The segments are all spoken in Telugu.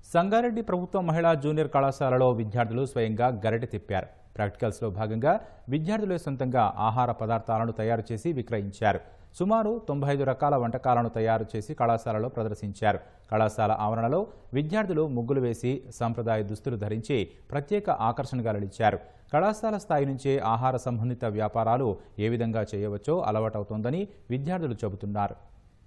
సంగారెడ్డి ప్రభుత్వ మహిళా జూనియర్ కళాశాలలో విద్యార్థులు స్వయంగా గరిటె తిప్పారు ప్రాక్టికల్స్లో భాగంగా విద్యార్థులే సొంతంగా ఆహార పదార్థాలను తయారు చేసి విక్రయించారు సుమారు తొంభై ఐదు రకాల వంటకాలను తయారు చేసి కళాశాలలో ప్రదర్శించారు కళాశాల ఆవరణలో విద్యార్థులు ముగ్గులు వేసి సంప్రదాయ దుస్తులు ధరించి ప్రత్యేక ఆకర్షణగా నిలిచారు కళాశాల స్థాయి నుంచే ఆహార సంబంధిత వ్యాపారాలు ఏ విధంగా చేయవచ్చో అలవాటవుతోందని విద్యార్థులు చెబుతున్నారు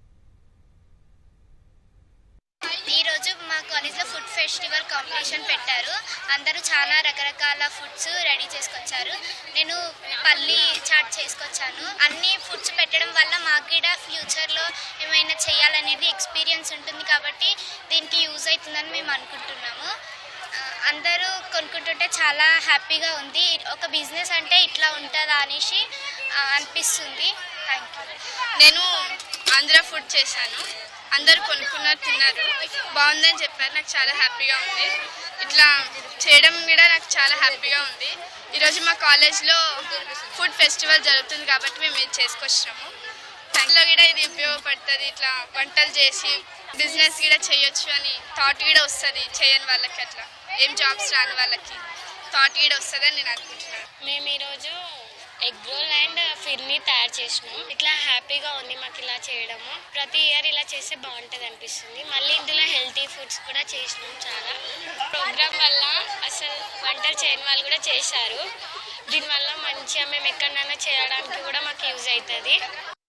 ఈ రోజు మా కాలేజ్లో ఫుడ్ ఫెస్టివల్ కాంపిటీషన్ పెట్టారు అందరూ చాలా రకరకాల ఫుడ్స్ రెడీ చేసుకొచ్చారు నేను పల్లి చాట్ చేసుకొచ్చాను అన్ని ఫుడ్స్ పెట్టడం వల్ల మాకు కూడా ఫ్యూచర్లో ఏమైనా చేయాలనేది ఎక్స్పీరియన్స్ ఉంటుంది కాబట్టి దీనికి యూజ్ అవుతుందని మేము అనుకుంటున్నాము ఆ, అందరూ కొనుక్కుంటుంటే చాలా హ్యాపీగా ఉంది ఒక బిజినెస్ అంటే ఇట్లా ఉంటుందా అనేసి ఆ, అనిపిస్తుంది థ్యాంక్ యూ నేను ఆంధ్ర ఫుడ్ చేశాను అందరూ కొనుక్కున్నారు తిన్నారు బాగుందని చెప్పారు నాకు చాలా హ్యాపీగా ఉంది ఇట్లా చేయడం కూడా నాకు చాలా హ్యాపీగా ఉంది ఈరోజు మా కాలేజ్లో ఫుడ్ ఫెస్టివల్ జరుగుతుంది కాబట్టి మేము ఇది చేసుకొచ్చినాము దాంట్లో కూడా ఇది ఉపయోగపడుతుంది ఇట్లా వంటలు చేసి బిజినెస్ కూడా చేయొచ్చు అని థాట్ కూడా వస్తుంది చేయని వాళ్ళకి అట్లా ఏం జాబ్స్ రాని వాళ్ళకి థాట్ కూడా వస్తుంది అని నేను అనుకుంటున్నాను మేము ఈరోజు ఎగ్ రోల్ అండ్ ఫిర్ని తయారు చేసినాం ఇట్లా హ్యాపీగా ఉంది మాకు ఇలా చేయడము ప్రతి ఇయర్ ఇలా చేస్తే బాగుంటుంది అనిపిస్తుంది మళ్ళీ ఇందులో హెల్తీ ఫుడ్స్ కూడా చేసినాం చాలా ప్రోగ్రామ్ వల్ల అసలు వంటలు చేయని వాళ్ళు కూడా చేశారు దీనివల్ల మంచిగా మేము ఎక్కడైనా చేయడానికి కూడా మాకు యూజ్ అవుతుంది